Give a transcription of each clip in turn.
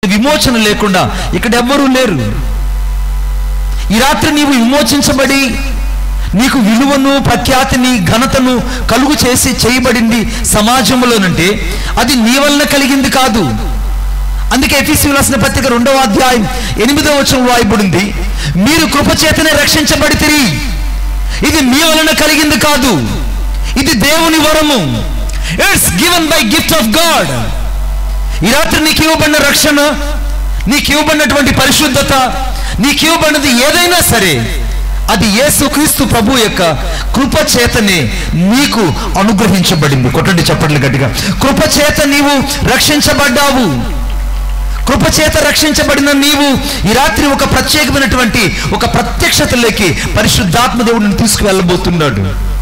విమోచన లేకుండా ఇక్కడ ఎవ్వరూ లేరు ఈ రాత్రి నీవు విమోచించబడి నీకు విలువను ప్రఖ్యాతిని ఘనతను కలుగు చేసి చేయబడింది సమాజంలోనంటే అది నీ వలన కలిగింది కాదు అందుకే ఎఫీసీ రాసిన పత్రిక రెండవ అధ్యాయం ఎనిమిదవ వచనం రాయబడింది మీరు కృపచేతనే రక్షించబడితిరి ఇది మీ వలన కలిగింది కాదు ఇది దేవుని వరము it's given by gift of God ఈ రాత్రి నీకు ఇవ్వబడిన రక్షణ నీకు ఇవ్వబడినటువంటి పరిశుద్ధత నీకు ఇవ్వబడినది ఏదైనా సరే అది యేసుక్రీస్తు ప్రభు యొక్క కృప చేతనే నీకు అనుగ్రహించబడింది కొట్టండి చెప్పండి గట్టిగా కృప చేత నీవు రక్షించబడ్డావు కృపచేత రక్షించబడిన నీవు ఈ రాత్రి ఒక ప్రత్యేకమైనటువంటి ఒక ప్రత్యక్షతలోకి పరిశుద్ధాత్మ దేవుడిని తీసుకువెళ్ళబోతున్నాడు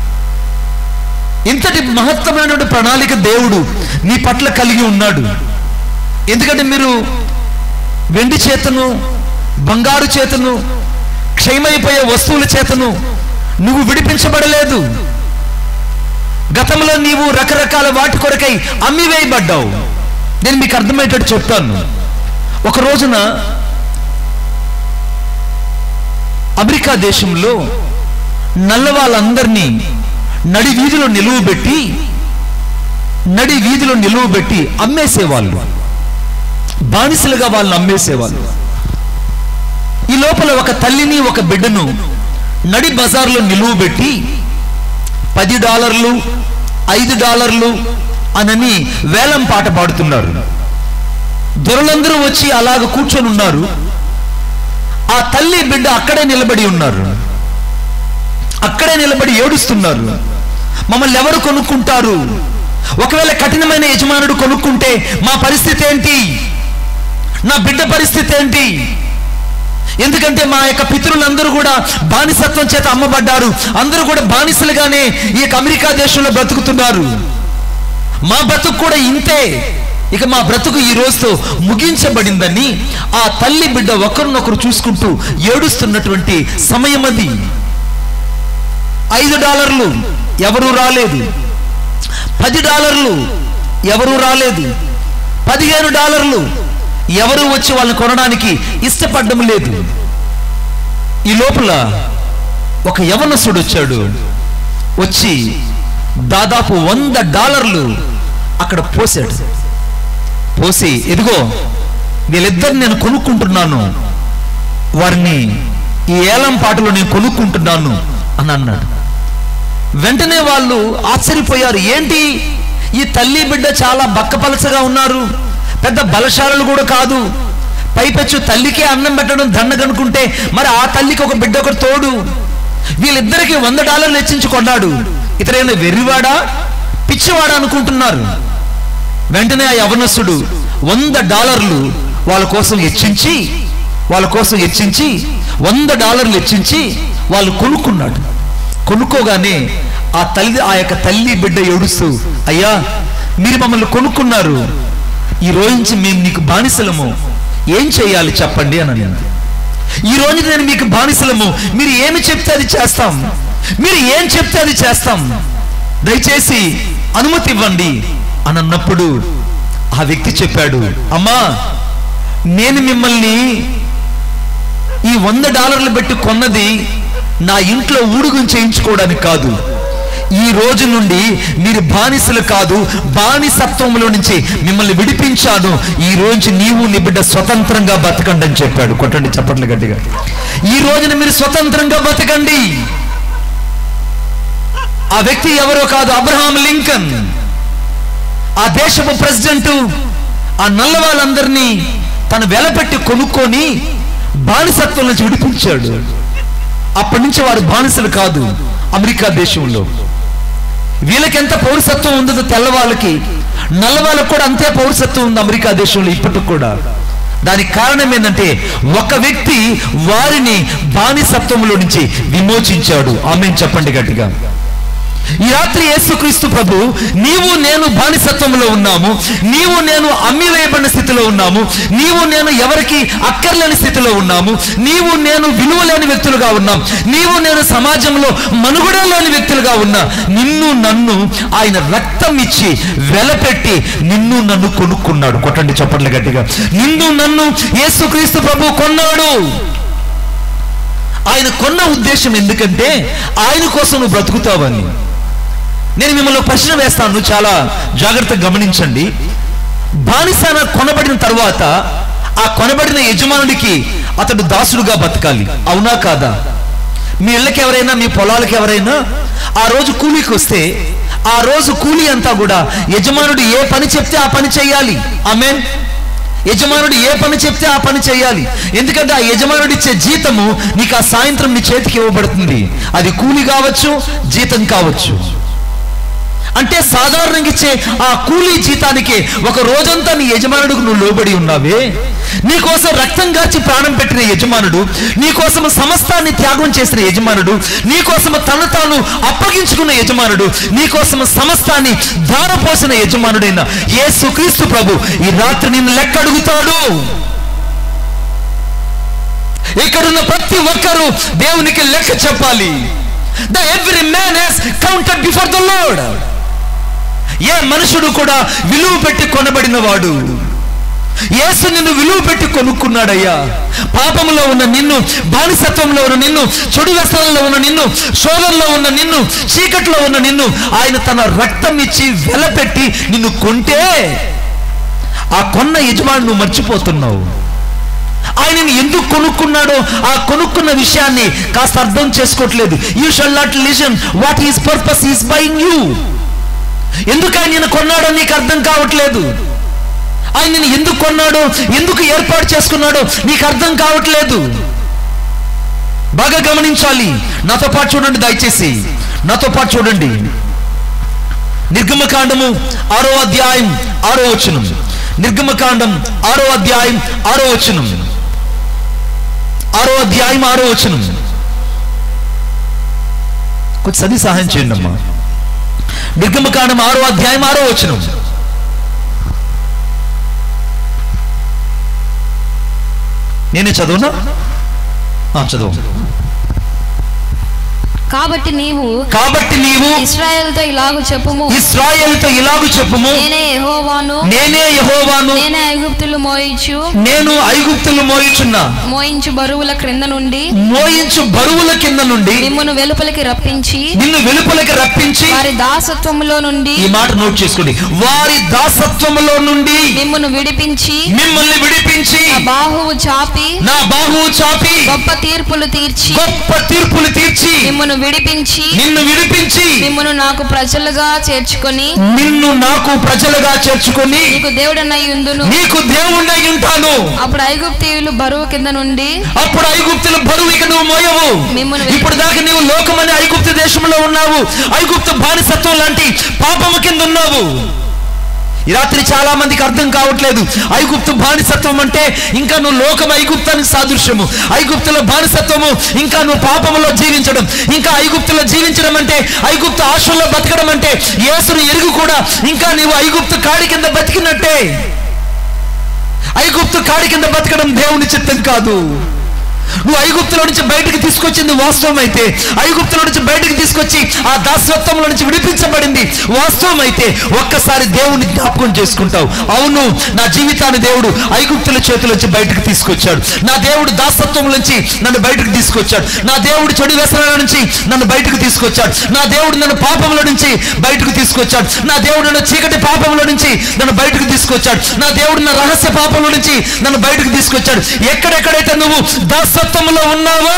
ఇంతటి మహత్తమైనటువంటి ప్రణాళిక దేవుడు నీ పట్ల కలిగి ఉన్నాడు ఎందుకంటే మీరు వెండి చేతను బంగారు చేతను క్షయమైపోయే వస్తువుల చేతను నువ్వు విడిపించబడలేదు గతంలో నీవు రకరకాల వాటి కొరకై అమ్మివేయబడ్డావు నేను మీకు అర్థమయ్యేటట్టు చెప్తాను ఒక రోజున అమెరికా దేశంలో నల్ల వాళ్ళందరినీ నడి వీధిలో నిలువ పెట్టి నడి వీధిలో నిలువ పెట్టి అమ్మేసేవాళ్ళు బానిసలుగా వాళ్ళని అమ్మేసేవాళ్ళు ఈ లోపల ఒక తల్లిని ఒక బిడ్డను నడి బజార్లో నిలువ పెట్టి పది డాలర్లు ఐదు డాలర్లు అనని వేలం పాట పాడుతున్నారు దొరలందరూ వచ్చి అలాగ కూర్చొని ఉన్నారు ఆ తల్లి బిడ్డ అక్కడే నిలబడి ఉన్నారు అక్కడే నిలబడి ఏడుస్తున్నారు మమ్మల్ని ఎవరు కొనుక్కుంటారు ఒకవేళ కఠినమైన యజమానుడు కొనుక్కుంటే మా పరిస్థితి ఏంటి నా బిడ్డ పరిస్థితి ఏంటి ఎందుకంటే మా యొక్క పితరులందరూ కూడా బానిసత్వం చేత అమ్మబడ్డారు అందరూ కూడా బానిసలుగానే ఈ యొక్క అమెరికా దేశంలో బ్రతుకుతున్నారు మా బ్రతుకు కూడా ఇంతే ఇక మా బ్రతుకు ఈ రోజుతో ముగించబడిందని ఆ తల్లి బిడ్డ ఒకరినొకరు చూసుకుంటూ ఏడుస్తున్నటువంటి సమయం అది ఐదు డాలర్లు ఎవరూ రాలేదు పది డాలర్లు ఎవరూ రాలేదు పదిహేను డాలర్లు ఎవరు వచ్చి వాళ్ళని కొనడానికి ఇష్టపడడం లేదు ఈ లోపల ఒక యవనసుడు వచ్చాడు వచ్చి దాదాపు వంద డాలర్లు అక్కడ పోసాడు పోసి ఎదిగో వీళ్ళిద్దరిని నేను కొనుక్కుంటున్నాను వారిని ఈ ఏలం పాటలో నేను కొనుక్కుంటున్నాను అని అన్నాడు వెంటనే వాళ్ళు ఆశ్చర్యపోయారు ఏంటి ఈ తల్లి బిడ్డ చాలా బక్కపలసగా ఉన్నారు పెద్ద బలశాలలు కూడా కాదు పైపెచ్చు తల్లికే అన్నం పెట్టడం దండగనుకుంటే మరి ఆ తల్లికి ఒక బిడ్డ ఒకటి తోడు వీళ్ళిద్దరికి వంద డాలర్లు హెచ్చించి కొన్నాడు ఇతరైన వెర్రివాడా పిచ్చివాడా అనుకుంటున్నారు వెంటనే ఆ యవనస్తుడు వంద డాలర్లు వాళ్ళ కోసం హెచ్చించి వాళ్ళ కోసం హెచ్చించి వంద డాలర్లు హెచ్చించి వాళ్ళు కొనుక్కున్నాడు కొనుక్కోగానే ఆ తల్లి ఆ యొక్క తల్లి బిడ్డ ఏడుస్తూ అయ్యా మీరు మమ్మల్ని కొనుక్కున్నారు ఈ రోజు నుంచి మేము నీకు బానిసలము ఏం చేయాలి చెప్పండి అని అనింది ఈ రోజు నేను మీకు బానిసలము మీరు ఏమి చెప్తే అది చేస్తాం మీరు ఏం చెప్తే అది చేస్తాం దయచేసి అనుమతి ఇవ్వండి అని అన్నప్పుడు ఆ వ్యక్తి చెప్పాడు అమ్మా నేను మిమ్మల్ని ఈ వంద డాలర్లు పెట్టి కొన్నది నా ఇంట్లో ఊడుగుని చేయించుకోవడానికి కాదు ఈ రోజు నుండి మీరు బానిసలు కాదు బానిసత్వంలో నుంచి మిమ్మల్ని విడిపించాను ఈ రోజు నీవు నీ బిడ్డ స్వతంత్రంగా బతకండి అని చెప్పాడు కొట్టండి చెప్పండి గట్టిగా ఈ రోజున మీరు స్వతంత్రంగా బతకండి ఆ వ్యక్తి ఎవరో కాదు అబ్రహాం లింకన్ ఆ దేశపు ప్రెసిడెంట్ ఆ నల్ల వాళ్ళందరినీ తను వెలపెట్టి కొనుక్కొని బానిసత్వం నుంచి విడిపించాడు అప్పటి నుంచి వారు బానిసలు కాదు అమెరికా దేశంలో వీళ్ళకి ఎంత పౌరసత్వం ఉందో తెల్లవాళ్ళకి నల్లవాళ్ళకి కూడా అంతే పౌరసత్వం ఉంది అమెరికా దేశంలో ఇప్పటికి కూడా దానికి కారణం ఏంటంటే ఒక వ్యక్తి వారిని బానిసత్వంలో నుంచి విమోచించాడు ఆమె చెప్పండి గట్టిగా ఈ రాత్రి యేసుక్రీస్తు ప్రభు నీవు నేను బానిసత్వంలో ఉన్నాము నీవు నేను అమ్మివేయబడిన స్థితిలో ఉన్నాము నీవు నేను ఎవరికి అక్కర్లేని స్థితిలో ఉన్నాము నీవు నేను విలువ లేని వ్యక్తులుగా ఉన్నాం నీవు నేను సమాజంలో మనుగడ లేని వ్యక్తులుగా ఉన్నా నిన్ను నన్ను ఆయన రక్తం ఇచ్చి వెలపెట్టి నిన్ను నన్ను కొనుక్కున్నాడు కొట్టండి చప్పట్లు గట్టిగా నిన్ను నన్ను యేసుక్రీస్తు ప్రభు కొన్నాడు ఆయన కొన్న ఉద్దేశం ఎందుకంటే ఆయన కోసం నువ్వు బ్రతుకుతావని నేను మిమ్మల్ని ఒక ప్రశ్న వేస్తాను చాలా జాగ్రత్తగా గమనించండి బానిసన కొనబడిన తర్వాత ఆ కొనబడిన యజమానుడికి అతడు దాసుడుగా బతకాలి అవునా కాదా మీ ఇళ్ళకి ఎవరైనా మీ పొలాలకు ఎవరైనా ఆ రోజు కూలీకి వస్తే ఆ రోజు కూలీ అంతా కూడా యజమానుడు ఏ పని చెప్తే ఆ పని చేయాలి ఆమె యజమానుడు ఏ పని చెప్తే ఆ పని చేయాలి ఎందుకంటే ఆ యజమానుడు ఇచ్చే జీతము నీకు ఆ సాయంత్రం నీ చేతికి ఇవ్వబడుతుంది అది కూలి కావచ్చు జీతం కావచ్చు అంటే సాధారణంగా ఇచ్చే ఆ కూలీ జీతానికి ఒక రోజంతా నీ యజమానుడికి నువ్వు లోబడి ఉన్నావే నీకోసం రక్తం గార్చి ప్రాణం పెట్టిన యజమానుడు నీకోసం సమస్తాన్ని త్యాగం చేసిన యజమానుడు నీకోసం తను తాను అప్పగించుకున్న యజమానుడు నీకోసం సమస్తాన్ని ధారపోసిన యజమానుడైన యేసుక్రీస్తు ప్రభు ఈ రాత్రి నిన్ను లెక్క అడుగుతాడు ఇక్కడున్న ప్రతి ఒక్కరూ దేవునికి లెక్క చెప్పాలి the every man has counted before the Lord ఏ మనుషుడు కూడా విలువ పెట్టి కొనబడిన వాడు యేసు నిన్ను విలువ పెట్టి కొనుక్కున్నాడయ్యా పాపంలో ఉన్న నిన్ను బానిసత్వంలో ఉన్న నిన్ను చెడు వ్యసనంలో ఉన్న నిన్ను శోధంలో ఉన్న నిన్ను చీకట్లో ఉన్న నిన్ను ఆయన తన రక్తం ఇచ్చి వెలపెట్టి నిన్ను కొంటే ఆ కొన్న యజమాని నువ్వు మర్చిపోతున్నావు ఆయనని ఎందుకు కొనుక్కున్నాడో ఆ కొనుక్కున్న విషయాన్ని కాస్త అర్థం చేసుకోవట్లేదు you shall not listen what is purpose is being you ఎందుకు ఆయన నిన్ను కొన్నాడో నీకు అర్థం కావట్లేదు ఆయన నిన్ను ఎందుకు కొన్నాడో ఎందుకు ఏర్పాటు చేసుకున్నాడో నీకు అర్థం కావట్లేదు బాగా గమనించాలి నాతో పాటు చూడండి దయచేసి నాతో పాటు చూడండి నిర్గమకాండము ఆరో అధ్యాయం ఆరో వచనం నిర్గమకాండం ఆరో అధ్యాయం ఆరో వచనం ఆరో అధ్యాయం ఆరో వచనం కొంచెం చదివి సహాయం చేయండి అమ్మా నిర్గమకాండం ఆరో అధ్యాయం ఆరో వచనం నేనే చదువునా ఆ, చదువు కాబట్టి నీవు కాబట్టి నీవు ఇస్రాయేల్తో ఇలాగు చెప్పుము ఇస్రాయేలుతో ఇలాగు చెప్పుము నేనే యెహోవాను నేనే యహోవాను నేనే ఐగుప్తులు మోయించు నేను ఐగుప్తులు మోయించున్నా మోయించు బరువుల క్రింద నుండి మోయించు బరువుల కింద నుండి మిమ్మును వెలుపలికి రప్పించి నిన్ను వెలుపలకి రప్పించి వారి దాసత్వములో నుండి ఈ మాట నోట్ చేసుకోండి వారి దాసత్వములో నుండి మిమ్మును విడిపించి మిమ్మల్ని విడిపించి నా బాహువు చాపి నా బాహువు చాపి గొప్ప తీర్పులు తీర్చి గొప్ప తీర్పులు తీర్చి మిమ్మును విడిపించి నిన్ను విడిపించి మిమ్మును నాకు ప్రజలుగా చేర్చుకొని నిన్ను నాకు ప్రజలుగా చేర్చుకొని నీకు దేవుడనై ఉందును నీకు దేవుణ్ణై ఉంటాను అప్పుడు ఐగుప్తీయులు బరువు కింద నుండి అప్పుడు ఐగుప్తుల బరువు ఇక నువ్వు మోయవు మిమ్మును ఇప్పుడు దాకా నీవు లోకమని ఐగుప్తు దేశంలో ఉన్నావు ఐగుప్తు బానిసత్వం లాంటి పాపము కింద ఉన్నావు ఈ రాత్రి చాలా మందికి అర్థం కావట్లేదు ఐగుప్తు బానిసత్వం అంటే ఇంకా నువ్వు లోకం ఐగుప్తానికి సాదృశ్యము ఐగుప్తుల బానిసత్వము ఇంకా నువ్వు పాపములో జీవించడం ఇంకా ఐగుప్తులో జీవించడం అంటే ఐగుప్తు ఆశల్లో బతకడం అంటే యేసును ఎరుగు కూడా ఇంకా నీవు ఐగుప్తు కాడి కింద బతికినట్టే ఐగుప్తు కాడి కింద బతకడం దేవుని చిత్తం కాదు నువ్వు ఐగుప్తులో నుంచి బయటకు తీసుకొచ్చింది వాస్తవం అయితే ఐగుప్తులో నుంచి బయటకు తీసుకొచ్చి ఆ దాసత్వంలో నుంచి విడిపించబడింది వాస్తవం అయితే ఒక్కసారి దేవుని జ్ఞాపకం చేసుకుంటావు అవును నా జీవితాన్ని దేవుడు ఐగుప్తుల చేతిలోంచి బయటకు తీసుకొచ్చాడు నా దేవుడు దాసత్వం నుంచి నన్ను బయటకు తీసుకొచ్చాడు నా దేవుడు చెడు వ్యసనాల నుంచి నన్ను బయటకు తీసుకొచ్చాడు నా దేవుడు నన్ను పాపంలో నుంచి బయటకు తీసుకొచ్చాడు నా దేవుడు నన్ను చీకటి పాపంలో నుంచి నన్ను బయటకు తీసుకొచ్చాడు నా దేవుడు నా రహస్య పాపంలో నుంచి నన్ను బయటకు తీసుకొచ్చాడు ఎక్కడెక్కడైతే నువ్వు దాసత్వంలో ఉన్నావో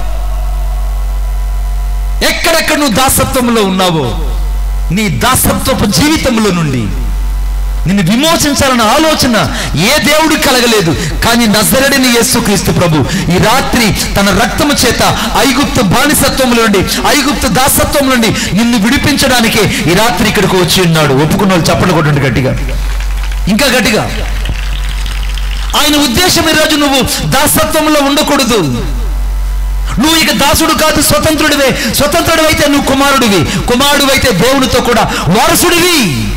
ఎక్కడెక్కడ నువ్వు దాసత్వంలో ఉన్నావో నీ దాసత్వపు జీవితంలో నుండి నిన్ను విమోచించాలన్న ఆలోచన ఏ దేవుడు కలగలేదు కానీ నజరడిని యేసుక్రీస్తు ప్రభు ఈ రాత్రి తన రక్తము చేత ఐగుప్తు బానిసత్వం నుండి ఐగుప్తు దాసత్వం నుండి నిన్ను విడిపించడానికే ఈ రాత్రి ఇక్కడికి వచ్చి ఉన్నాడు ఒప్పుకున్న వాళ్ళు చప్పట్లు కొట్టండి గట్టిగా ఇంకా గట్టిగా ఆయన ఉద్దేశం ఈరోజు నువ్వు దాసత్వంలో ఉండకూడదు నువ్వు ఇక దాసుడు కాదు స్వతంత్రుడివే స్వతంత్రుడు అయితే నువ్వు కుమారుడివి కుమారుడు అయితే దేవునితో కూడా వారసుడివి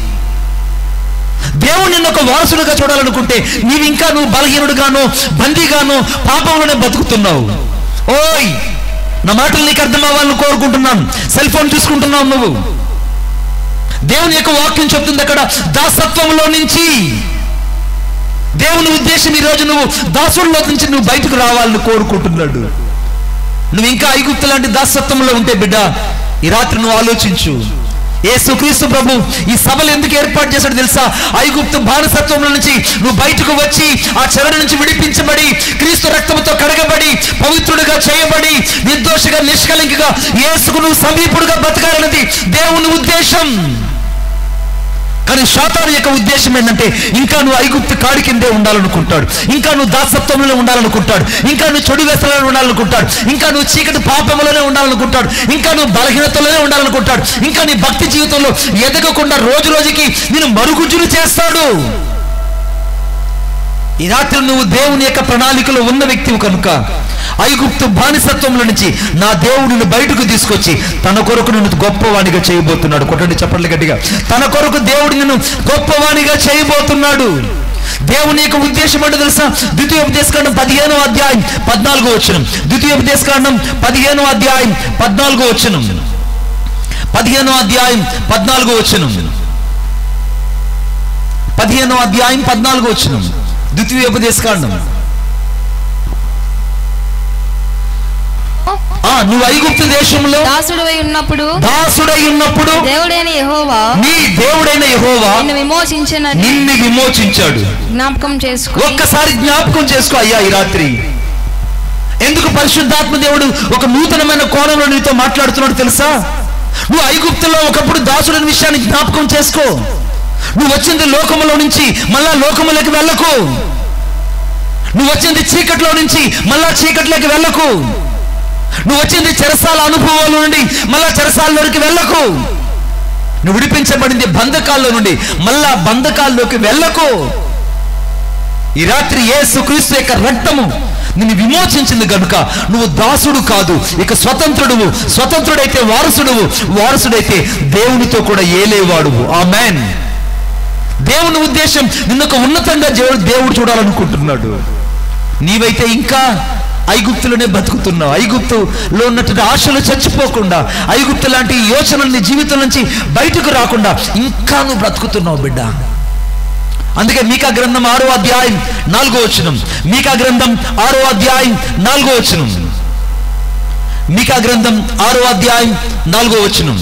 దేవుడు నిన్ను ఒక వారసుడుగా చూడాలనుకుంటే నీవు ఇంకా నువ్వు బలహీనుడుగాను బందీగాను పాపంలోనే బతుకుతున్నావు ఓయ్ నా మాటలు నీకు అర్థం అవ్వాలని కోరుకుంటున్నాను సెల్ ఫోన్ చూసుకుంటున్నావు నువ్వు దేవుని యొక్క వాక్యం చెప్తుంది అక్కడ దాసత్వంలో నుంచి దేవుని ఉద్దేశం ఈ రోజు నువ్వు దాసుల్లో నుంచి నువ్వు బయటకు రావాలని కోరుకుంటున్నాడు నువ్వు ఇంకా ఐగుప్తు లాంటి దాసత్వంలో ఉంటే బిడ్డ ఈ రాత్రి నువ్వు ఆలోచించు యేసుక్రీస్తు ప్రభు ఈ సభలు ఎందుకు ఏర్పాటు చేశాడు తెలుసా ఐగుప్తు బానిసత్వంలో నుంచి నువ్వు బయటకు వచ్చి ఆ చెర నుంచి విడిపించబడి క్రీస్తు రక్తంతో కడగబడి పవిత్రుడిగా చేయబడి నిర్దోషిగా నిష్కలంకిగా యేసుకు నువ్వు సమీపుడుగా బతకాలన్నది దేవుని ఉద్దేశం కానీ శాతాను యొక్క ఉద్దేశం ఏంటంటే ఇంకా నువ్వు ఐగుప్తు కాడి కిందే ఉండాలనుకుంటాడు ఇంకా నువ్వు దాసత్వంలో ఉండాలనుకుంటాడు ఇంకా నువ్వు చెడు వ్యసనాలు ఉండాలనుకుంటాడు ఇంకా నువ్వు చీకటి పాపంలోనే ఉండాలనుకుంటాడు ఇంకా నువ్వు బలహీనతలోనే ఉండాలనుకుంటాడు ఇంకా నీ భక్తి జీవితంలో ఎదగకుండా రోజు రోజుకి నేను మరుగుజ్జులు చేస్తాడు ఈ రాత్రి నువ్వు దేవుని యొక్క ప్రణాళికలో ఉన్న వ్యక్తివి కనుక ఐగుప్తు బానిసత్వంలో నుంచి నా దేవుడిని బయటకు తీసుకొచ్చి తన కొరకు నిన్ను గొప్పవాణిగా చేయబోతున్నాడు కొట్టండి చెప్పండి గట్టిగా తన కొరకు దేవుడు నిన్ను గొప్పవాణిగా చేయబోతున్నాడు దేవుని యొక్క ఉద్దేశం అంటే తెలుసా ద్వితీయోపదేశకాండం పదిహేనో అధ్యాయం పద్నాలుగో వచనం ద్వితీయోపదేశకాండం పదిహేనో అధ్యాయం పద్నాలుగో వచనం పదిహేనో అధ్యాయం పద్నాలుగో వచనం పదిహేనో అధ్యాయం పద్నాలుగో వచనం ద్వితీయోపదేశకాండం ఆ నువ్వు ఐగుప్తు దేశంలో దాసుడవై ఉన్నప్పుడు దాసుడై ఉన్నప్పుడు దేవుడైన యెహోవా నీ దేవుడైన యెహోవా నిన్ను విమోచించినని నిన్ను విమోచించాడు జ్ఞాపకం చేసుకో ఒక్కసారి జ్ఞాపకం చేసుకో అయ్యా ఈ రాత్రి ఎందుకు పరిశుద్ధాత్మ దేవుడు ఒక నూతనమైన కోణంలో నీతో మాట్లాడుతున్నాడు తెలుసా నువ్వు ఐగుప్తులో ఒకప్పుడు దాసుడని విషయాన్ని జ్ఞాపకం చేసుకో నువ్వు వచ్చింది లోకములో నుంచి మళ్ళా లోకములోకి వెళ్ళకు నువ్వు వచ్చింది చీకట్లో నుంచి మళ్ళా చీకట్లోకి వెళ్ళకు నువ్వు వచ్చింది చెరసాల అనుభవాల నుండి మళ్ళా చెరసాలలోకి వెళ్ళకు నువ్వు విడిపించబడింది బంధకాల్లో నుండి మళ్ళా బంధకాల్లోకి వెళ్ళకు ఈ రాత్రి యేసు క్రీస్తు యొక్క రక్తము నిన్ను విమోచించింది గనుక నువ్వు దాసుడు కాదు ఇక స్వతంత్రుడువు స్వతంత్రుడైతే వారసుడువు వారసుడైతే దేవునితో కూడా ఏలేవాడువు ఆ మ్యాన్ దేవుని ఉద్దేశం నిన్ను ఒక ఉన్నతంగా దేవుడు దేవుడు చూడాలనుకుంటున్నాడు నీవైతే ఇంకా ఐగుప్తులోనే బతుకుతున్నావు ఐగుప్తులో ఉన్నటువంటి ఆశలు చచ్చిపోకుండా ఐగుప్తు లాంటి యోచనలు నీ జీవితం నుంచి బయటకు రాకుండా ఇంకా నువ్వు బ్రతుకుతున్నావు బిడ్డ అందుకే మీకా గ్రంథం ఆరో అధ్యాయం నాలుగో వచనం మీకా గ్రంథం ఆరో అధ్యాయం నాలుగో వచనం మీకా గ్రంథం ఆరో అధ్యాయం నాలుగో వచనం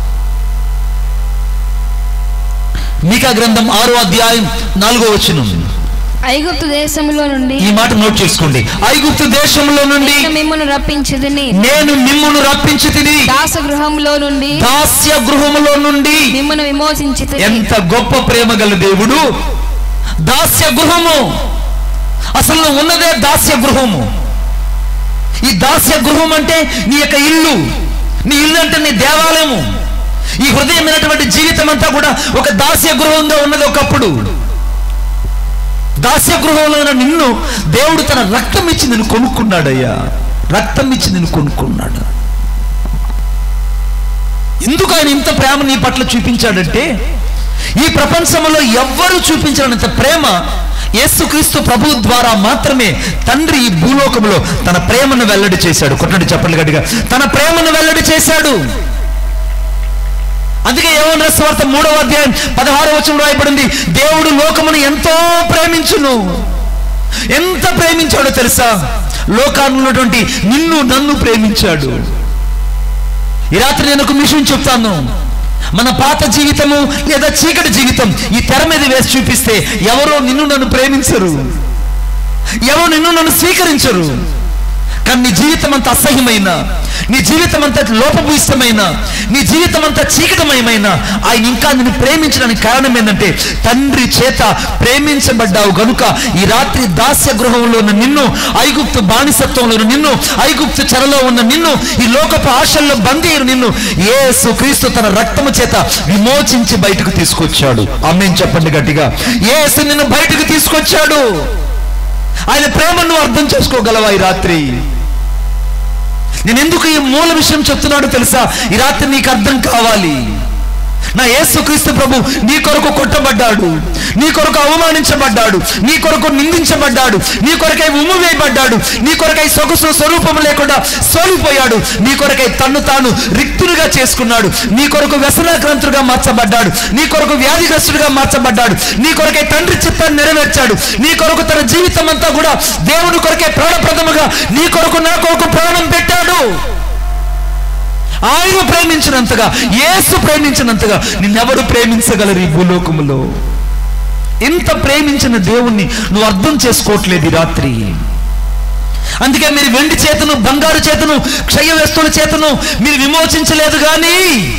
మీకా గ్రంథం ఆరో అధ్యాయం నాలుగో వచనం ఐగుప్తు దేశంలో నుండి ఈ మాట నోట్ చేసుకోండి ఐగుప్తు దేశంలో నుండి నేను మిమ్మల్ని రప్పించదని నేను మిమ్మును రప్పించి తిని దాస గృహంలో నుండి దాస్య గృహములో నుండి మిమ్మల్ని విమోచించి ఎంత గొప్ప ప్రేమ గల దేవుడు దాస్య గృహము అసలు నువ్వు ఉన్నదే దాస్య గృహము ఈ దాస్య గృహం అంటే నీ యొక్క ఇల్లు నీ ఇల్లు అంటే నీ దేవాలయము ఈ హృదయమైనటువంటి జీవితం అంతా కూడా ఒక దాస్య గృహంగా ఉన్నది ఒకప్పుడు దాస్య గృహంలో ఉన్న నిన్ను దేవుడు తన రక్తం ఇచ్చి నిన్ను కొనుక్కున్నాడయ్యా రక్తం ఇచ్చి నిన్ను కొనుక్కున్నాడు ఎందుకు ఆయన ఇంత ప్రేమ నీ పట్ల చూపించాడంటే ఈ ప్రపంచంలో ఎవ్వరూ చూపించనంత ప్రేమ యేసుక్రీస్తు ప్రభు ద్వారా మాత్రమే తండ్రి ఈ భూలోకంలో తన ప్రేమను వెల్లడి చేశాడు కొట్టండి చెప్పండి గట్టిగా తన ప్రేమను వెల్లడి చేశాడు అందుకే యోహాను వార్త మూడవ అధ్యాయం పదహారవ వచనం రాయబడింది దేవుడు లోకమును ఎంతో ప్రేమించును ఎంత ప్రేమించాడో తెలుసా లోకాన్ని ఉన్నటువంటి నిన్ను నన్ను ప్రేమించాడు ఈ రాత్రి నేను ఒక మిషన్ చెప్తాను మన పాత జీవితము లేదా చీకటి జీవితం ఈ తెర మీద వేసి చూపిస్తే ఎవరో నిన్ను నన్ను ప్రేమించరు ఎవరు నిన్ను నన్ను స్వీకరించరు కానీ నీ జీవితం అంత అసహ్యమైన నీ జీవితం అంత లోపభూయిష్టమైన నీ జీవితం అంత చీకటమయమైన ఆయన ఇంకా నిన్ను ప్రేమించడానికి కారణం ఏంటంటే తండ్రి చేత ప్రేమించబడ్డావు గనుక ఈ రాత్రి దాస్య గృహంలో ఉన్న నిన్ను ఐగుప్తు బానిసత్వంలో ఉన్న నిన్ను ఐగుప్తు చెరలో ఉన్న నిన్ను ఈ లోకపు ఆశల్లో బందీ అయిన నిన్ను యేసు క్రీస్తు తన రక్తము చేత విమోచించి బయటకు తీసుకొచ్చాడు అమ్మేం చెప్పండి గట్టిగా యేసు నిన్ను బయటకు తీసుకొచ్చాడు ఆయన ప్రేమను నువ్వు అర్థం చేసుకోగలవా ఈ రాత్రి నేను ఎందుకు ఈ మూల విషయం చెప్తున్నాడో తెలుసా ఈ రాత్రి నీకు అర్థం కావాలి నా యేసుక్రీస్తు ప్రభు నీ కొరకు కొట్టబడ్డాడు నీ కొరకు అవమానించబడ్డాడు నీ కొరకు నిందించబడ్డాడు నీ కొరకై ఉమ్ము వేయబడ్డాడు నీ కొరకై సొగసు స్వరూపం లేకుండా సోలిపోయాడు నీ కొరకై తన్ను తాను రిక్తులుగా చేసుకున్నాడు నీ కొరకు వ్యసనాక్రాంతుడుగా మార్చబడ్డాడు నీ కొరకు వ్యాధిగ్రస్తుడిగా మార్చబడ్డాడు నీ కొరకై తండ్రి చిత్తాన్ని నెరవేర్చాడు నీ కొరకు తన జీవితం అంతా కూడా దేవుని కొరకే ప్రాణప్రదముగా నీ కొరకు నా కొరకు ప్రాణం పెట్టాడు ఆయన ప్రేమించినంతగా యేసు ప్రేమించినంతగా నిన్నెవరు ప్రేమించగలరు ఈ భూలోకములో ఇంత ప్రేమించిన దేవుణ్ణి నువ్వు అర్థం చేసుకోవట్లేదు ఈ రాత్రి అందుకే మీరు వెండి చేతను బంగారు చేతను క్షయ వస్తువుల చేతను మీరు విమోచించలేదు కానీ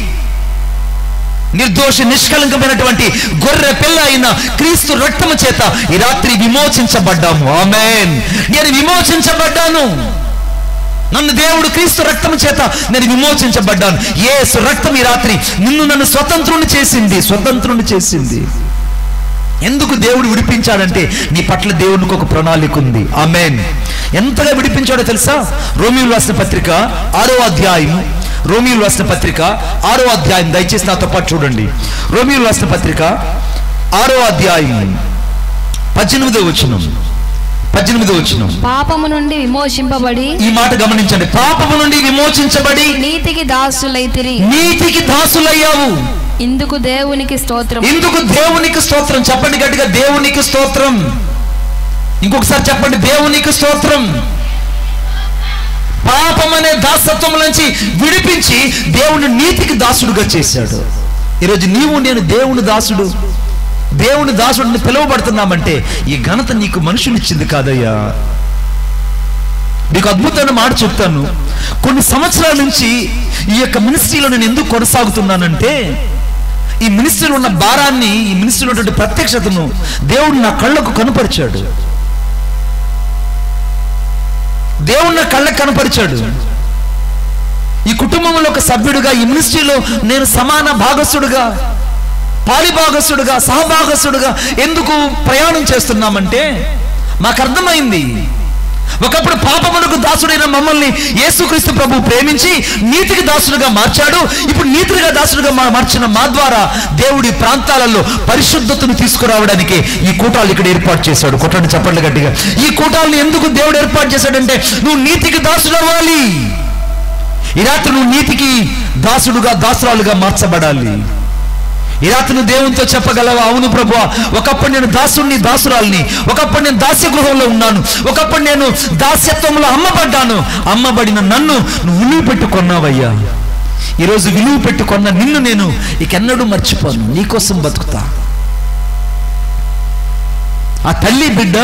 నిర్దోషి నిష్కలంకమైనటువంటి గొర్రె పిల్ల అయిన క్రీస్తు రక్తము చేత ఈ రాత్రి విమోచించబడ్డాము ఆమెన్ నేను విమోచించబడ్డాను నన్ను దేవుడు క్రీస్తు రక్తం చేత నేను విమోచించబడ్డాను యేసు రక్తం ఈ రాత్రి నిన్ను నన్ను స్వతంత్రుని చేసింది స్వతంత్రుని చేసింది ఎందుకు దేవుడు విడిపించాడంటే నీ పట్ల దేవునికి ఒక ప్రణాళిక ఉంది ఆమెన్ ఎంతగా విడిపించాడో తెలుసా రోమియోలు రాసిన పత్రిక ఆరో అధ్యాయం రోమియోలు రాసిన పత్రిక ఆరో అధ్యాయం దయచేసి నాతో పాటు చూడండి రోమియోలు రాసిన పత్రిక ఆరో అధ్యాయం పద్దెనిమిదో వచనం పద్దెనిమిదో వచనం పాపము నుండి విమోచింపబడి ఈ మాట గమనించండి పాపము నుండి విమోచించబడి నీతికి దాసులైతిరి నీతికి దాసులయ్యావు ఇందుకు దేవునికి స్తోత్రం ఇందుకు దేవునికి స్తోత్రం చెప్పండి గట్టిగా దేవునికి స్తోత్రం ఇంకొకసారి చెప్పండి దేవునికి స్తోత్రం పాపం అనే దాసత్వం నుంచి విడిపించి దేవుని నీతికి దాసుడుగా చేశాడు ఈరోజు నీవు నేను దేవుని దాసుడు దేవుని దాసుడిని పిలువబడుతున్నామంటే ఈ ఘనత నీకు మనుషునిచ్చింది కాదయ్యా నీకు అద్భుతమైన మాట చెప్తాను కొన్ని సంవత్సరాల నుంచి ఈ యొక్క మినిస్ట్రీలో నేను ఎందుకు కొనసాగుతున్నానంటే ఈ మినిస్ట్రీలో ఉన్న భారాన్ని ఈ మినిస్ట్రీలో ఉన్నటువంటి ప్రత్యక్షతను దేవుడు నా కళ్ళకు కనుపరిచాడు దేవుడు నా కళ్ళకు కనపరిచాడు ఈ కుటుంబంలో ఒక సభ్యుడిగా ఈ మినిస్ట్రీలో నేను సమాన భాగస్సుడుగా పాలిభాగస్సుడుగా సహభాగస్సుడుగా ఎందుకు ప్రయాణం చేస్తున్నామంటే మాకు అర్థమైంది ఒకప్పుడు పాపమునకు దాసుడైన మమ్మల్ని యేసుక్రీస్తు ప్రభు ప్రేమించి నీతికి దాసుడుగా మార్చాడు ఇప్పుడు నీతిగా దాసుడుగా మా- మార్చిన మా ద్వారా దేవుడి ప్రాంతాలలో పరిశుద్ధతను తీసుకురావడానికి ఈ కూటాలు ఇక్కడ ఏర్పాటు చేశాడు కొట్టండి చెప్పండి గట్టిగా ఈ కూటాలను ఎందుకు దేవుడు ఏర్పాటు చేశాడంటే నువ్వు నీతికి దాసుడు అవ్వాలి ఈ రాత్రి నువ్వు నీతికి దాసుడుగా దాసురాలుగా మార్చబడాలి ఈ రాత్రి నువ్వు దేవునితో చెప్పగలవా అవును ప్రభు ఒకప్పుడు నేను దాసుడిని దాసురాల్ని ఒకప్పుడు నేను దాస్య గృహంలో ఉన్నాను ఒకప్పుడు నేను దాస్యత్వంలో అమ్మబడ్డాను అమ్మబడిన నన్ను నువ్వు విలువ పెట్టుకున్నావయ్యా ఈరోజు విలువ పెట్టుకున్న నిన్ను నేను ఇకెన్నడూ మర్చిపోను నీకోసం బతుకుతా ఆ తల్లి బిడ్డ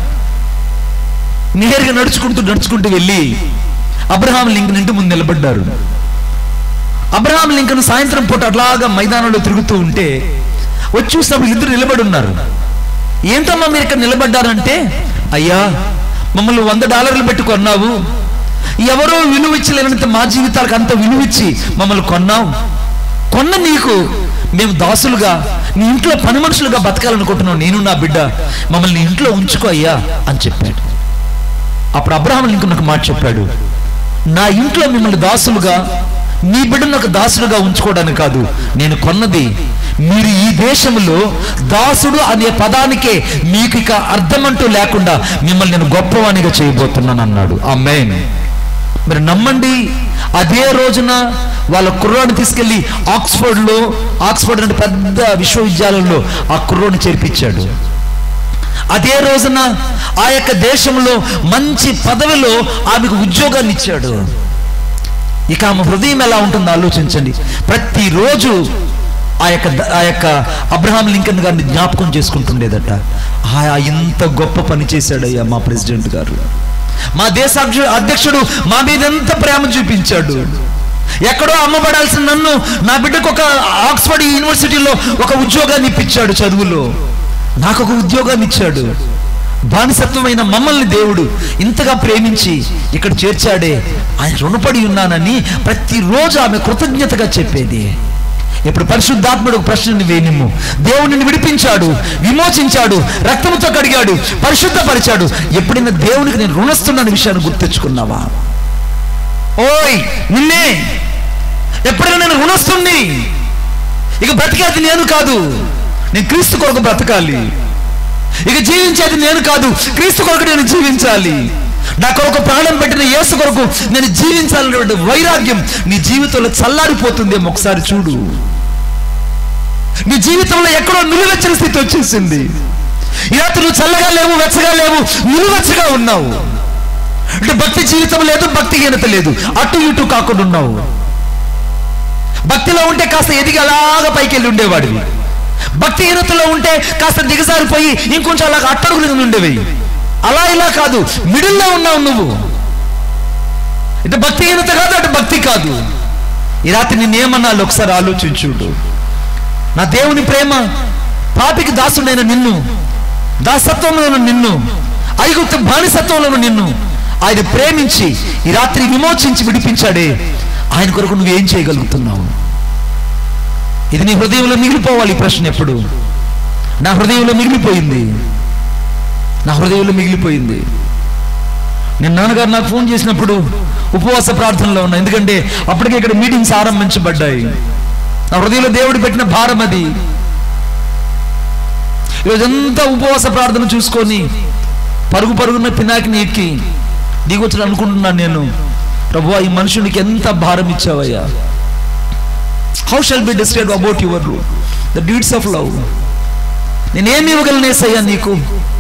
నేరుగా నడుచుకుంటూ నడుచుకుంటూ వెళ్ళి అబ్రహాం లింకన్ ఇంటి ముందు నిలబడ్డారు అబ్రహాం లింకన్ సాయంత్రం పూట అట్లాగా మైదానంలో తిరుగుతూ ఉంటే వచ్చి చూసినప్పుడు ఇద్దరు నిలబడి ఉన్నారు ఏంటమ్మా మీరు ఇక్కడ నిలబడ్డారంటే అయ్యా మమ్మల్ని వంద డాలర్లు పెట్టి కొన్నావు ఎవరో విలువ ఇచ్చలేనంత మా జీవితాలకు అంత విలువ ఇచ్చి మమ్మల్ని కొన్నావు కొన్న నీకు మేము దాసులుగా నీ ఇంట్లో పని మనుషులుగా బతకాలనుకుంటున్నావు నేను నా బిడ్డ మమ్మల్ని ఇంట్లో ఉంచుకో అయ్యా అని చెప్పాడు అప్పుడు అబ్రహాం లింకన్ ఒక మాట చెప్పాడు నా ఇంట్లో మిమ్మల్ని దాసులుగా నీ బిడ్డను ఒక దాసుడుగా ఉంచుకోవడానికి కాదు నేను కొన్నది మీరు ఈ దేశంలో దాసుడు అనే పదానికే మీకు ఇక అర్థమంటూ లేకుండా మిమ్మల్ని నేను గొప్పవానిగా చేయబోతున్నాను అన్నాడు అమ్మేన్ మీరు నమ్మండి అదే రోజున వాళ్ళ కుర్రాన్ని తీసుకెళ్లి ఆక్స్ఫర్డ్లో ఆక్స్ఫర్డ్ అంటే పెద్ద విశ్వవిద్యాలయంలో ఆ కుర్రోని చేర్పించాడు అదే రోజున ఆ యొక్క దేశంలో మంచి పదవిలో ఆమెకు ఉద్యోగాన్ని ఇచ్చాడు ఇక ఆమె హృదయం ఎలా ఉంటుందో ఆలోచించండి ప్రతిరోజు ఆ యొక్క ఆ యొక్క అబ్రహాం లింకన్ గారిని జ్ఞాపకం చేసుకుంటుండేదట ఆ ఇంత గొప్ప పని చేశాడయ్యా మా ప్రెసిడెంట్ గారు మా దేశ అధ్య- అధ్యక్షుడు మా మీద ఎంత ప్రేమ చూపించాడు ఎక్కడో అమ్మబడాల్సిన నన్ను నా బిడ్డకు ఒక ఆక్స్ఫర్డ్ యూనివర్సిటీలో ఒక ఉద్యోగాన్ని ఇప్పించాడు చదువులో నాకు ఒక ఉద్యోగాన్ని ఇచ్చాడు బానిసత్వమైన మమ్మల్ని దేవుడు ఇంతగా ప్రేమించి ఇక్కడ చేర్చాడే ఆయన రుణపడి ఉన్నానని ప్రతిరోజు ఆమె కృతజ్ఞతగా చెప్పేది ఇప్పుడు పరిశుద్ధాత్ముడు ఒక ప్రశ్నని వేనిమ్ము దేవుడిని విడిపించాడు విమోచించాడు రక్తముతో కడిగాడు పరిశుద్ధపరిచాడు ఎప్పుడైనా దేవునికి నేను రుణస్తున్నాను విషయాన్ని గుర్తెచ్చుకున్నావా ఓయ్ నిన్నే ఎప్పుడైనా నేను రుణస్తుంది ఇక బ్రతికేది నేను కాదు నేను క్రీస్తు కొరకు బ్రతకాలి ఇక జీవించేది నేను కాదు క్రీస్తు కొరకు నేను జీవించాలి నా కొరకు ప్రాణం పెట్టిన యేసు కొరకు నేను జీవించాలనేటువంటి వైరాగ్యం నీ జీవితంలో చల్లారిపోతుందేమో ఒకసారి చూడు నీ జీవితంలో ఎక్కడో నిలువెచ్చని స్థితి వచ్చేసింది ఈ రాత్రి నువ్వు చల్లగా లేవు వెచ్చగా లేవు నిలువెచ్చగా ఉన్నావు అంటే భక్తి జీవితం లేదు భక్తిహీనత లేదు అటు ఇటు కాకుండా ఉన్నావు భక్తిలో ఉంటే కాస్త ఎదిగి అలాగా పైకి వెళ్ళి ఉండేవాడివి భక్తిహీనతలో ఉంటే కాస్త దిగజారిపోయి ఇంకొంచెం అలాగ అట్టడుగులు కింద ఉండేవి అలా ఇలా కాదు మిడిల్లో ఉన్నావు నువ్వు ఇటు భక్తిహీనత కాదు అటు భక్తి కాదు ఈ రాత్రి నిన్నేమన్నాళ్ళు ఒకసారి ఆలోచించుడు నా దేవుని ప్రేమ పాపికి దాసుడైన నిన్ను దాసత్వంలో ఉన్న నిన్ను ఐగుప్తు బానిసత్వంలో ఉన్న నిన్ను ఆయన ప్రేమించి ఈ రాత్రి విమోచించి విడిపించాడే ఆయన కొరకు నువ్వు ఏం చేయగలుగుతున్నావు ఇది నీ హృదయంలో మిగిలిపోవాలి ఈ ప్రశ్న ఎప్పుడు నా హృదయంలో మిగిలిపోయింది నా హృదయంలో మిగిలిపోయింది నేను నాన్నగారు నాకు ఫోన్ చేసినప్పుడు ఉపవాస ప్రార్థనలో ఉన్నా ఎందుకంటే అప్పటికే ఇక్కడ మీటింగ్స్ ఆరంభించబడ్డాయి నా హృదయంలో దేవుడు పెట్టిన భారం అది ఈరోజంతా ఉపవాస ప్రార్థన చూసుకొని పరుగు పరుగున పినాకిని ఎక్కి దిగొచ్చు అనుకుంటున్నాను నేను ప్రభు ఈ మనుషునికి ఎంత భారం ఇచ్చావయ్యా how shall be describe about your the deeds of love నేనేమి ఇవ్వగలనేసయ్యా నీకు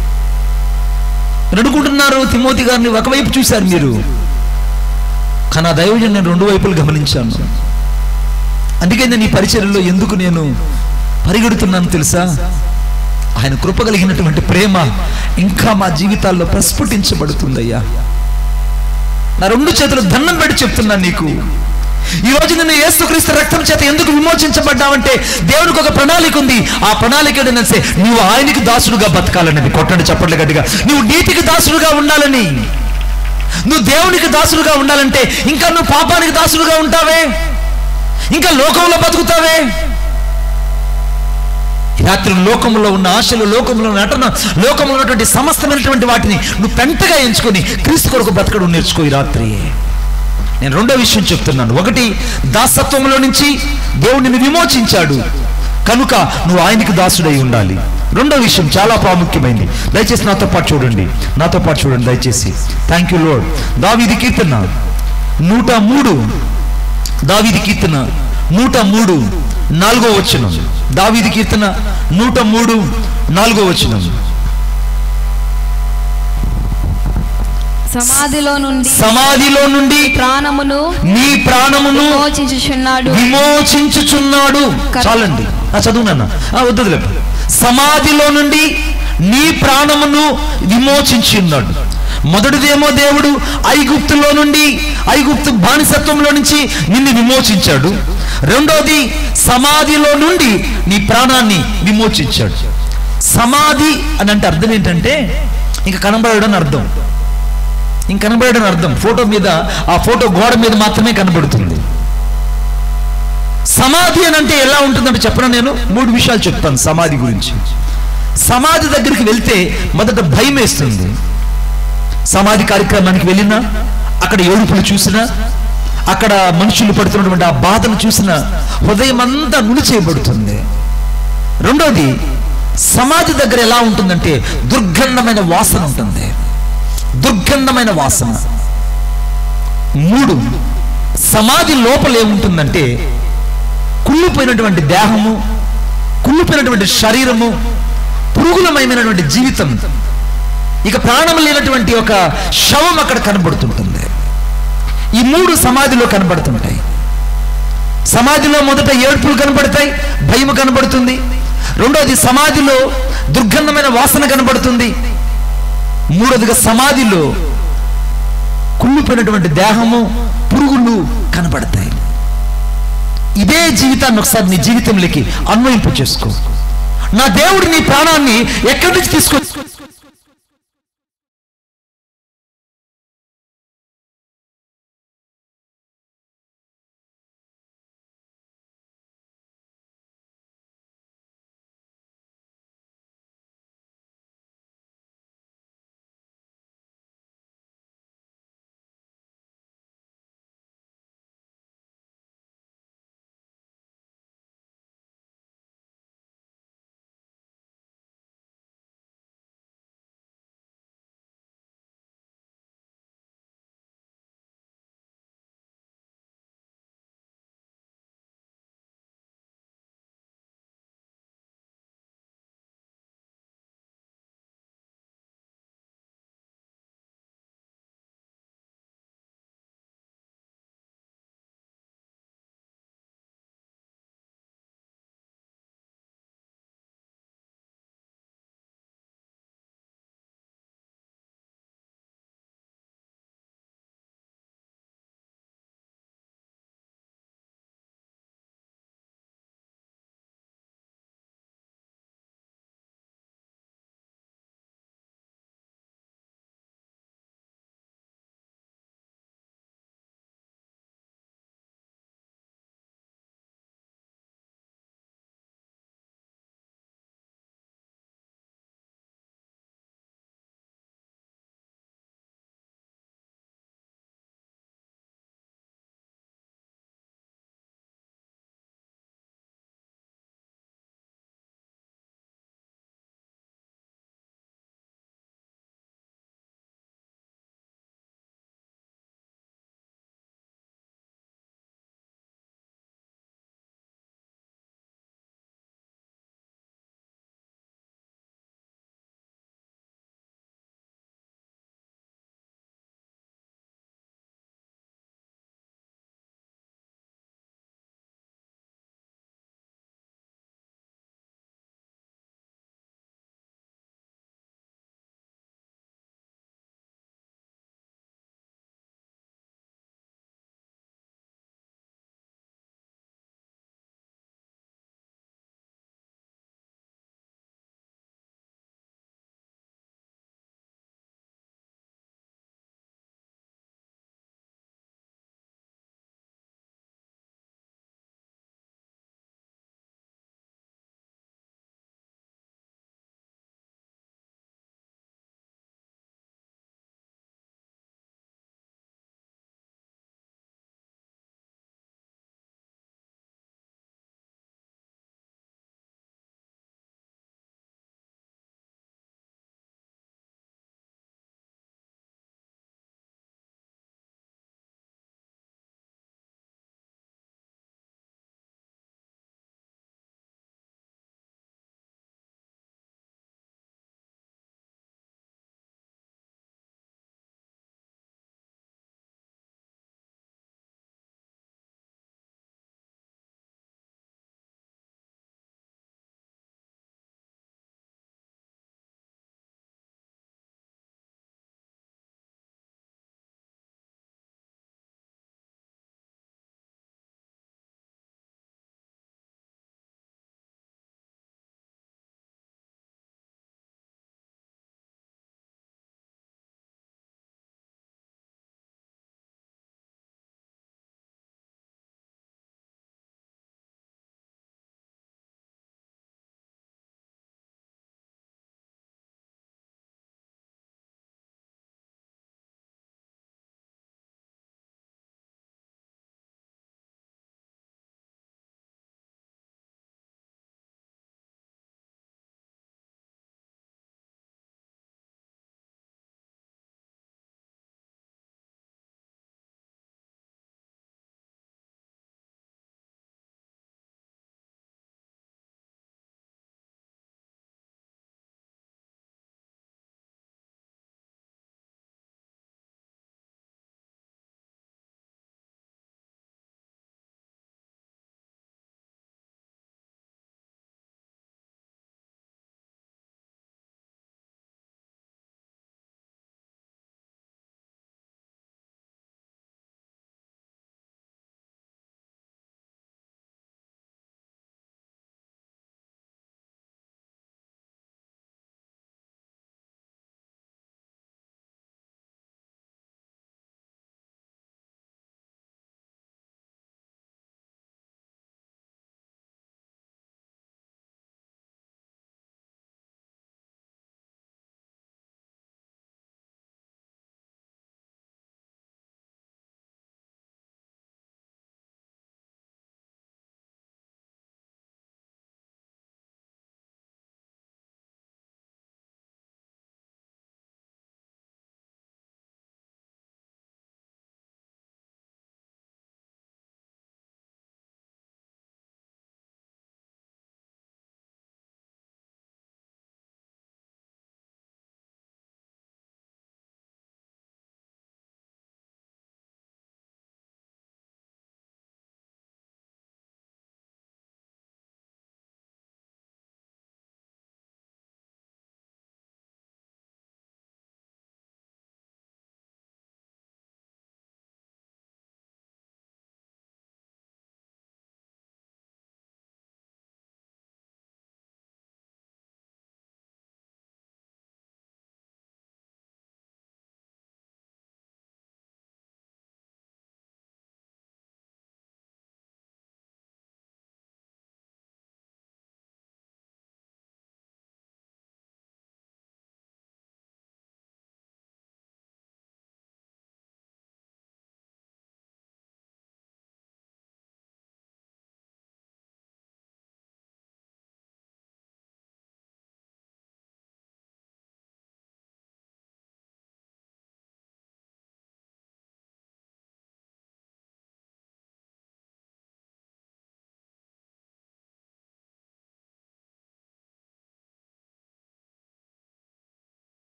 మీరు అనుకుంటున్నారు తిమోతి గారిని ఒకవైపు చూశారు మీరు కానీ ఆ దైవజన్ నేను రెండు వైపులు గమనించాను అందుకే నేను ఈ పరిచర్యలో ఎందుకు నేను పరిగెడుతున్నాను తెలుసా ఆయన కృప కలిగినటువంటి ప్రేమ ఇంకా మా జీవితాల్లో ప్రస్ఫుటించబడుతుందయ్యా నా రెండు చేతులు దండం పెట్టి చెప్తున్నాను నీకు ఈ రోజు నిన్ను యేసుక్రీస్తు రక్తం చేత ఎందుకు విమోచించబడ్డావంటే దేవునికి ఒక ప్రణాళిక ఉంది ఆ ప్రణాళిక ఏంటంటే నువ్వు ఆయనకి దాసుడుగా బతకాలన్నది కొట్టండి చప్పట్లు గట్టిగా నువ్వు నీతికి దాసుడుగా ఉండాలని నువ్వు దేవునికి దాసుడుగా ఉండాలంటే ఇంకా నువ్వు పాపానికి దాసుడుగా ఉంటావే ఇంకా లోకంలో బతుకుతావే ఈ రాత్రి లోకంలో ఉన్న ఆశలు లోకంలో ఉన్న నటన లోకంలో ఉన్నటువంటి సమస్తమైనటువంటి వాటిని నువ్వు పెంటగా ఎంచుకొని క్రీస్తు కొరకు బ్రతకడం నేర్చుకో ఈ రాత్రి నేను రెండో విషయం చెప్తున్నాను ఒకటి దాసత్వంలో నుంచి దేవుడు నిన్ను విమోచించాడు కనుక నువ్వు ఆయనకి దాసుడై ఉండాలి రెండో విషయం చాలా ప్రాముఖ్యమైనది దయచేసి నాతో పాటు చూడండి నాతో పాటు చూడండి దయచేసి థ్యాంక్ యూ లోడ్ దావీది కీర్తన నూట మూడు దావీది కీర్తన నూట మూడు నాలుగో వచనం దావీది కీర్తన నూట మూడు నాలుగో వచనం సమాధిలో నుండి సమాధిలో నుండి ప్రాణమును నీ ప్రాణమును విమోచించుచున్నాడు విమోచించుచున్నాడు చాలండి ఆ చదువునన్న వద్దులే సమాధిలో నుండి నీ ప్రాణమును విమోచించి ఉన్నాడు మొదటిదేమో దేవుడు ఐగుప్తులో నుండి ఐగుప్తు బానిసత్వంలో నుంచి నిన్ను విమోచించాడు రెండోది సమాధిలో నుండి నీ ప్రాణాన్ని విమోచించాడు సమాధి అని అంటే అర్థం ఏంటంటే ఇంకా కనబడడం అని అర్థం ఇంక కనబడడం అర్థం ఫోటో మీద ఆ ఫోటో గోడ మీద మాత్రమే కనబడుతుంది సమాధి అని అంటే ఎలా ఉంటుందంటే చెప్పను నేను మూడు విషయాలు చెప్తాను సమాధి గురించి సమాధి దగ్గరికి వెళ్తే మొదట భయం వేస్తుంది సమాధి కార్యక్రమానికి వెళ్ళినా అక్కడ ఏడుపులు చూసినా అక్కడ మనుషులు పడుతున్నటువంటి ఆ బాధలు చూసినా హృదయం అంతా నుడి చేయబడుతుంది రెండోది సమాధి దగ్గర ఎలా ఉంటుందంటే దుర్గంధమైన వాసన ఉంటుంది దుర్గంధమైన వాసన మూడు సమాధి లోపల ఏముంటుందంటే కుళ్ళిపోయినటువంటి దేహము కుళ్ళిపోయినటువంటి శరీరము పురుగులమయమైనటువంటి జీవితం ఇక ప్రాణం లేనటువంటి ఒక శవం అక్కడ కనబడుతుంటుంది ఈ మూడు సమాధిలో కనబడుతుంటాయి సమాధిలో మొదట ఏడుపులు కనబడతాయి భయం కనబడుతుంది రెండోది సమాధిలో దుర్గంధమైన వాసన కనబడుతుంది మూడోదిగా సమాధిలో కుళ్ళిపోయినటువంటి దేహము పురుగులు కనబడతాయి ఇదే జీవితాన్ని ఒకసారి నీ జీవితంలోకి అన్వయింపు చేసుకో నా దేవుడు నీ ప్రాణాన్ని ఎక్కడి నుంచి తీసుకొని